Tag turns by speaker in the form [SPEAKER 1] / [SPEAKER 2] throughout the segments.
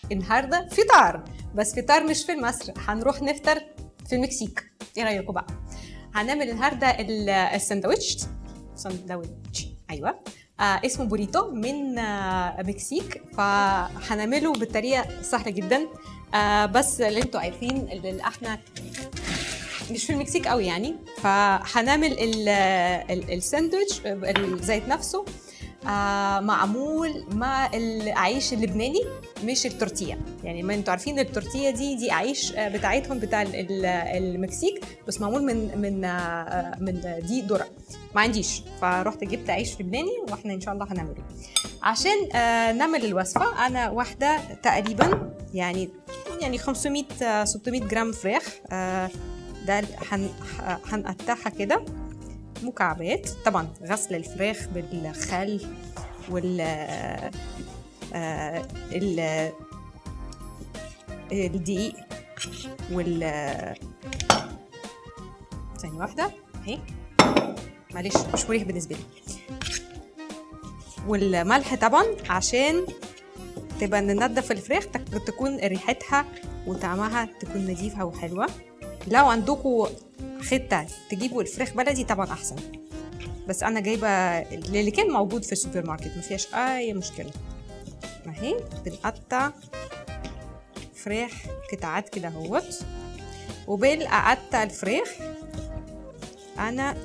[SPEAKER 1] النهارده فطار بس فطار مش في مصر هنروح نفطر في المكسيك ايه رايكم بقى هنعمل النهارده ال- الساندوتش ساندوتش ايوه آه اسمه بوريتو من آه مكسيك فهنعمله بطريقه سهله جدا آه بس اللي انتوا عارفين اللي احنا مش في المكسيك قوي يعني فهنعمل ال- ال- الساندوتش الزيت نفسه آه معمول مع العيش اللبناني مش التورتيه يعني ما انتوا عارفين التورتيه دي دي عيش آه، بتاعتهم بتاع ال- ال- المكسيك بس معمول من من آه، من دي ذره ما عنديش فرحت جبت عيش لبناني واحنا ان شاء الله هنعمله عشان آه، نعمل الوصفه انا واحده تقريبا يعني يعني 500 آه، 600 جرام فراخ آه، ده هن- ه- هنقطعها كده مكعبات طبعا غسل الفراخ بالخل وال آه، ال الدقيق وال ثانية واحدة اهي معلش مش مريح بالنسبة لي والملح طبعا عشان تبقى ننضف الفراخ تك- تكون ريحتها وطعمها تكون نظيفة وحلوة لو عندكم خطة تجيبوا الفراخ بلدي طبعا أحسن بس أنا جايبة اللي كان موجود في السوبر ماركت مفيهاش أي مشكلة أهي بنقطع فراخ قطعات كده اهوت وبالقطع الفراخ أنا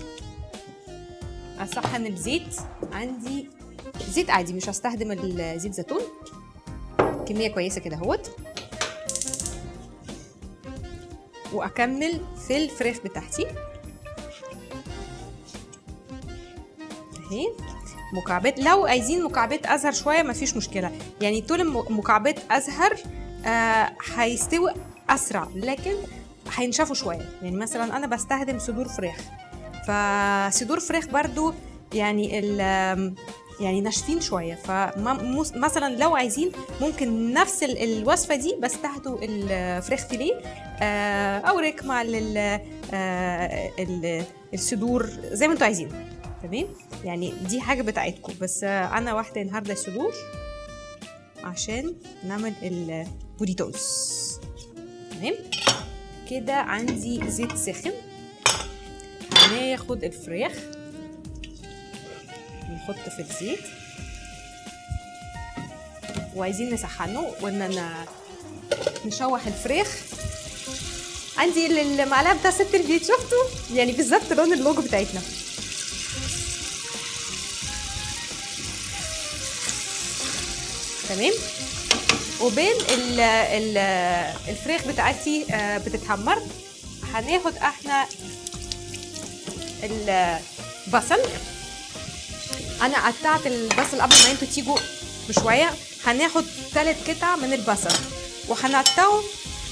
[SPEAKER 1] أسخن الزيت عندي زيت عادي مش هستخدم الزيت زيتون كمية كويسة كده اهوت واكمل في الفراخ بتاعتي اهي مكعبات لو عايزين مكعبات ازهر شويه مفيش مشكله يعني طول الم- مكعبات ازهر آه هيستوي اسرع لكن هينشفوا شويه يعني مثلا انا بستخدم صدور فراخ فصدور فراخ برضو يعني ال يعني ناشفين شويه فمثلا لو عايزين ممكن نفس ال- الوصفه دي بس تاخدوا الفراخ فيليه آه، او ريك مع ال- آه، ال- الصدور زي ما انتوا عايزين تمام يعني دي حاجه بتاعتكم بس آه، انا واحده النهارده الصدور عشان نعمل البوريتوز تمام كده عندي زيت سخن هناخد الفراخ نحط في الزيت وعايزين نسخنه وان نشوح الفراخ عندي ال- المعلقه بتاع ست البيت شفتوا يعني بالظبط لون اللوجو بتاعتنا تمام وبين ال ال الفراخ بتاعتي آه، بتتحمر هناخد احنا البصل انا قطعت البصل قبل ما انتوا تيجوا بشويه هناخد ثلاث قطع من البصل وهنقطعه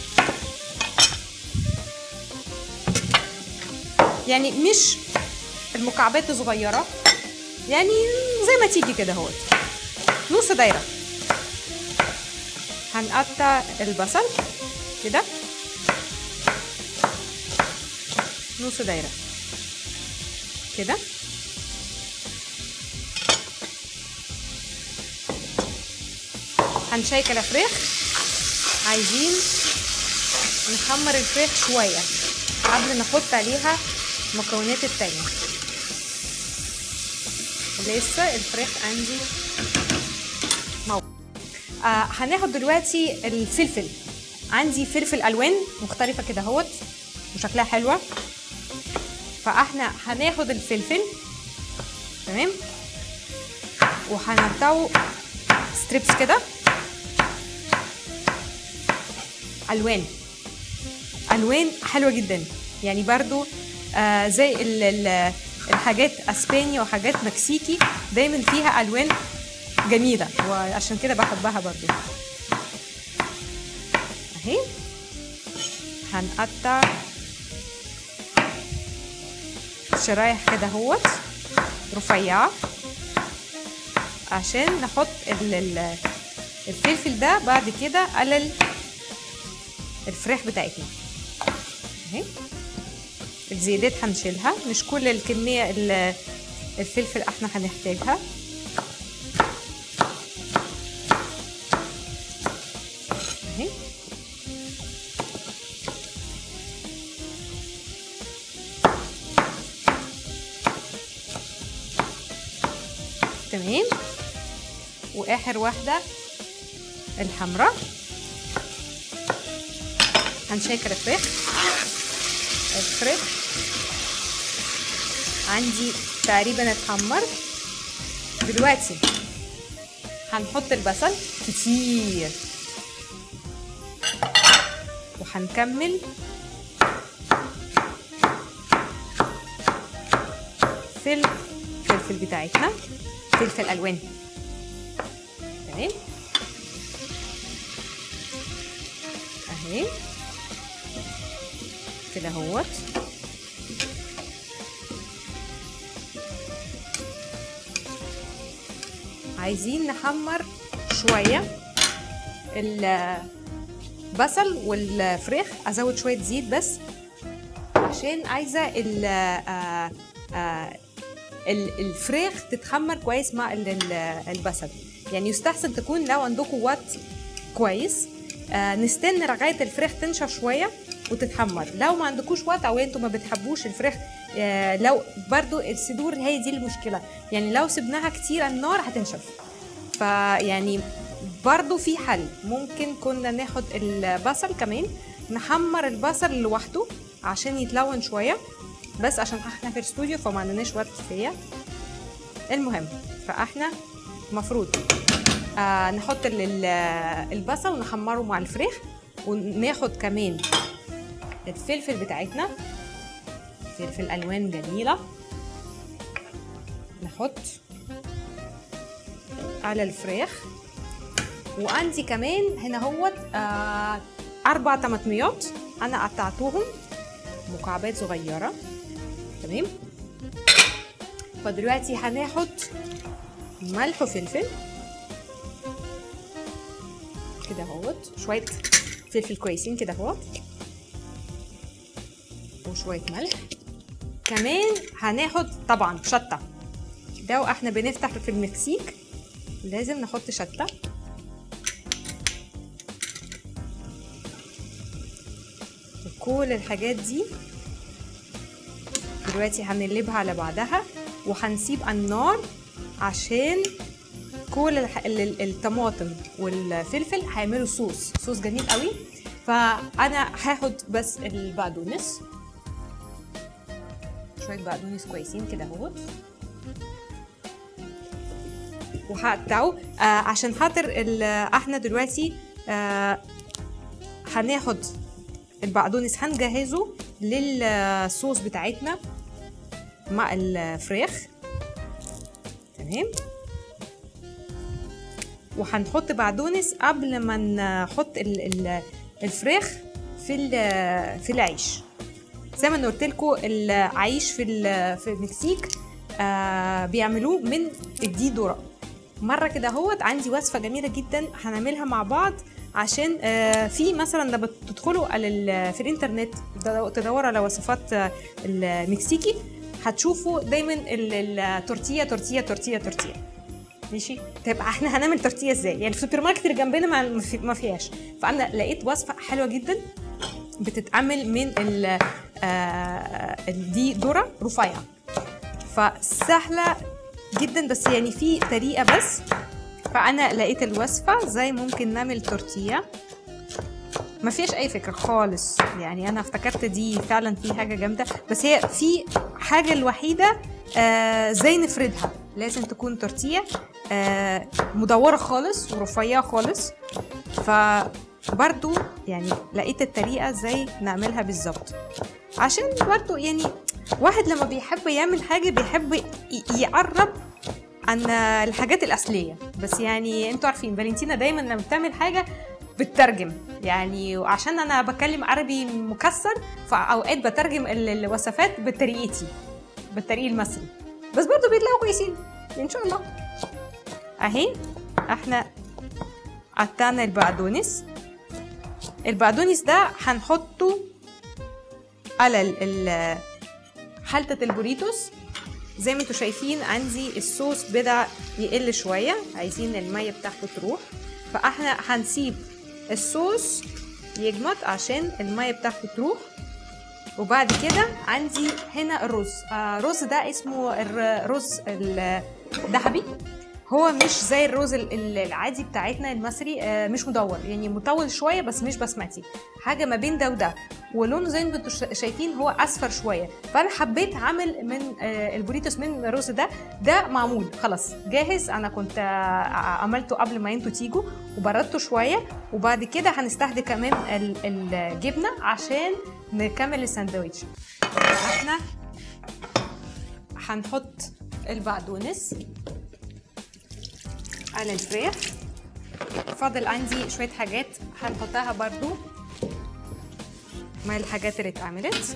[SPEAKER 1] يعني مش المكعبات الصغيرة يعني زي ما تيجي كده اهوت نص دايرة هنقطع البصل كده نص دايرة كده هنشيك الفراخ عايزين نحمر الفراخ شوية قبل نحط عليها المكونات التانية لسه الفراخ عندي موجود آه هناخد دلوقتي الفلفل عندي فلفل الوان مختلفه كده اهوت وشكلها حلوه فاحنا هناخد الفلفل تمام وهنقطعه ستريبس كده الوان الوان حلوه جدا يعني برضو آه زي ال ال الحاجات اسبانيا وحاجات مكسيكي دايما فيها الوان جميله وعشان كده بحبها برضو اهي هنقطع شرايح كده اهوت رفيعه عشان نحط ال ال الفلفل ده بعد كده على ال- الفراخ بتاعتنا اهي الزيادات هنشيلها مش كل الكمية ال- الفلفل احنا هنحتاجها تمام واخر واحده الحمراء هنشكل الفراخ الفراخ عندي تقريبا اتحمر دلوقتي هنحط البصل كتير وهنكمل في الفلفل بتاعتنا فلفل الوان تمام اهي كده اهوت عايزين نحمر شويه البصل والفراخ ازود شويه زيت بس عشان عايزه ال آه، آه، ال- الفراخ تتحمر كويس مع ال- ال- البصل يعني يستحسن تكون لو عندكم وقت كويس آه، نستنى لغايه الفراخ تنشف شويه وتتحمر لو ما عندكوش وقت او انتوا ما بتحبوش الفراخ آه، لو برضو الصدور هي دي المشكله يعني لو سبناها كتير على النار هتنشف فيعني برضو في حل ممكن كنا ناخد البصل كمان نحمر البصل لوحده عشان يتلون شويه بس عشان احنا في الاستوديو فما عندناش وقت كفايه المهم فاحنا المفروض آه نحط ال- ال- البصل ونحمره مع الفراخ وناخد كمان الفلفل بتاعتنا فلفل الوان جميله نحط على الفراخ وعندي كمان هنا هوت آه اربع طماطميات انا قطعتهم مكعبات صغيره تمام فدلوقتي هناخد ملح وفلفل كده اهوت شويه فلفل كويسين كده اهوت وشويه ملح كمان هناخد طبعا شطه ده واحنا بنفتح في المكسيك لازم نحط شطه وكل الحاجات دي دلوقتي هنقلبها على بعضها وهنسيب على النار عشان كل الح... ال- ال- الطماطم والفلفل هيعملوا صوص صوص جميل قوي فانا هاخد بس البقدونس شويه بقدونس كويسين كده اهوت وهقطعه آه عشان خاطر ال- احنا دلوقتي آه هناخد البقدونس هنجهزه للصوص بتاعتنا مع الفراخ تمام وهنحط بقدونس قبل ما نحط ال- ال- الفراخ في ال- في العيش زي ما أنا قلت لكم العيش في ال- في المكسيك آه بيعملوه من الدي ذره مره كده اهوت عندي وصفه جميله جدا هنعملها مع بعض عشان آه في مثلا لما تدخلوا على ال- في الانترنت تدو- تدوروا على وصفات آه، المكسيكي هتشوفوا دايما ال- التورتيه تورتيه تورتيه تورتيه ماشي طيب احنا هنعمل تورتيه ازاي يعني في السوبر ماركت اللي جنبنا ما- ما في- ما فيهاش فانا لقيت وصفه حلوه جدا بتتعمل من ال آه، دي ذره رفيع فسهله جدا بس يعني في طريقه بس فانا لقيت الوصفه زي ممكن نعمل تورتيه ما فيش اي فكره خالص يعني انا افتكرت دي فعلا في حاجه جامده بس هي في حاجه الوحيده آه زي نفردها لازم تكون تورتيه آه مدوره خالص ورفيعه خالص فبرضو يعني لقيت الطريقه زي نعملها بالظبط عشان برضو يعني واحد لما بيحب يعمل حاجه بيحب ي- يقرب عن الحاجات الأصلية بس يعني انتوا عارفين فالنتينا دايما لما بتعمل حاجة بتترجم يعني عشان انا بتكلم عربي مكسر فاوقات بترجم ال- الوصفات بطريقتي بالطريق المصري بس برضه بيطلعوا كويسين ان شاء الله اهي احنا قطعنا البقدونس البقدونس ده هنحطه على ال- ال- حلة البوريتوس زي ما انتوا شايفين عندي الصوص بدأ يقل شوية عايزين المية بتاعته تروح فاحنا هنسيب الصوص يجمد عشان المية بتاعته تروح وبعد كده عندي هنا الرز آه الرز ده اسمه الرز الذهبي هو مش زي الرز ال- ال- العادي بتاعتنا المصري آه، مش مدور يعني مطول شويه بس مش بسمتي حاجه ما بين ده وده ولونه زي ما انتوا شا- شايفين هو اصفر شويه فانا حبيت اعمل من آه، البوريتوس من الرز ده ده معمول خلاص جاهز انا كنت آه، ع- عملته قبل ما انتوا تيجوا وبردته شويه وبعد كده هنستخدم كمان ال- الجبنه عشان نكمل الساندوتش احنا هنحط البقدونس على الفراخ فاضل عندي شوية حاجات هنحطها برضو مع الحاجات اللي اتعملت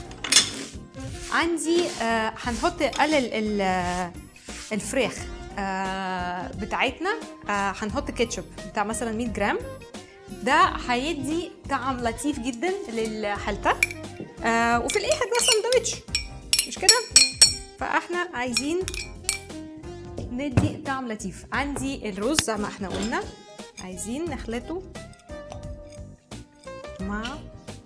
[SPEAKER 1] عندي آه هنحط على ال- ال- آه، الفراخ آه بتاعتنا آه هنحط كاتشب بتاع مثلا 100 جرام ده هيدي طعم لطيف جدا للحلتة آه وفي الاخر ده ساندوتش مش كده فاحنا عايزين ندي طعم لطيف عندي الرز زي ما احنا قلنا عايزين نخلطه مع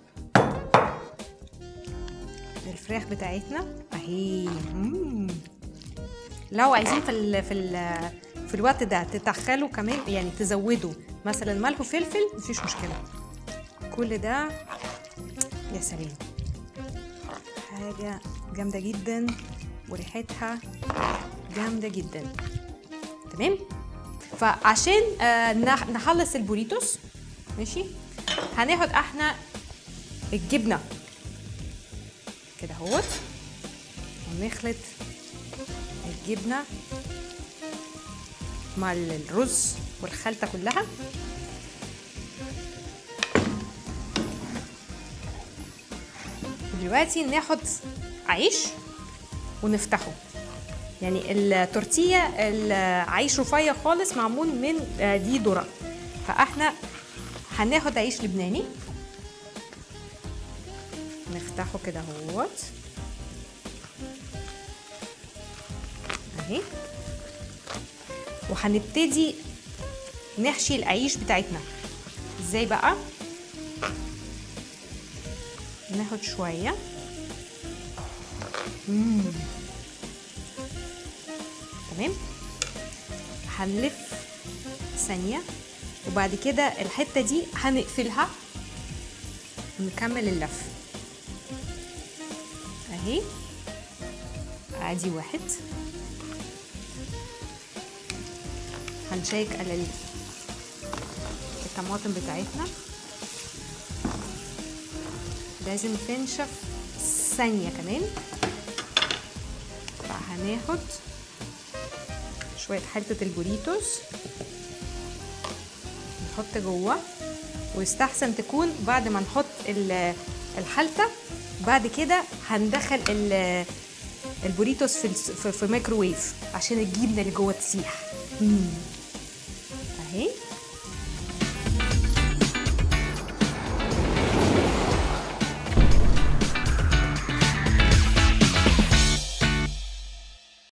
[SPEAKER 1] الفراخ بتاعتنا اهي مم. لو عايزين في ال في ال في الوقت ده تدخلوا كمان يعني تزودوا مثلا ملح وفلفل مفيش مشكله كل ده يا سلام حاجه جامده جدا وريحتها جامده جدا تمام فعشان آه، نح- نخلص البوريتوس ماشي هناخد احنا الجبنه كده اهوت ونخلط الجبنه مع الرز والخلطه كلها دلوقتي ناخد عيش ونفتحه يعني التورتيه العيش رفيع خالص معمول من آه، دي ذره فاحنا هناخد عيش لبناني نفتحه كده اهوت اهي وهنبتدي نحشي العيش بتاعتنا ازاي بقى ناخد شويه مم. تمام هنلف ثانية وبعد كده الحتة دي هنقفلها ونكمل اللف اهي ادي واحد هنشيك على ال- الطماطم بتاعتنا لازم تنشف ثانية كمان فهناخد شوية حلة البوريتوس نحط جوه ويستحسن تكون بعد ما نحط ال- الحلتة بعد كده هندخل ال- البوريتوس في الس- في في ميكروويف عشان الجبنة اللي جوه تسيح مم. اهي